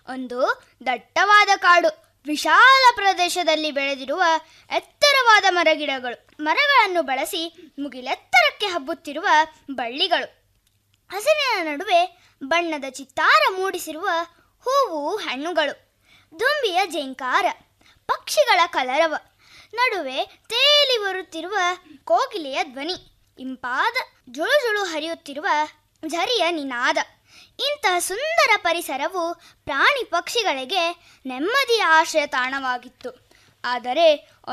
ಒಂದು ದಟ್ಟವಾದ ಕಾಡು ವಿಶಾಲ ಪ್ರದೇಶದಲ್ಲಿ ಬೆಳೆದಿರುವ ಎತ್ತರವಾದ ಮರಗಿಡಗಳು ಮರಗಳನ್ನು ಬಳಸಿ ಮುಗಿಲೆತ್ತರಕ್ಕೆ ಹಬ್ಬುತ್ತಿರುವ ಬಳ್ಳಿಗಳು ಹಸಿರಿನ ನಡುವೆ ಬಣ್ಣದ ಚಿತ್ತಾರ ಮೂಡಿಸಿರುವ ಹೂವು ಹಣ್ಣುಗಳು ದುಂಬಿಯ ಜೇಂಕಾರ ಪಕ್ಷಿಗಳ ಕಲರವ ನಡುವೆ ತೇಲಿ ಬರುತ್ತಿರುವ ಕೋಗಿಲೆಯ ಧ್ವನಿ ಇಂಪಾದ ಜುಳು ಜುಳು ಹರಿಯುತ್ತಿರುವ ಝರಿಯ ನಿನಾದ ಇಂತಹ ಸುಂದರ ಪರಿಸರವು ಪ್ರಾಣಿ ಪಕ್ಷಿಗಳಿಗೆ ನೆಮ್ಮದಿಯ ಆಶ್ರಯ ತಾಣವಾಗಿತ್ತು ಆದರೆ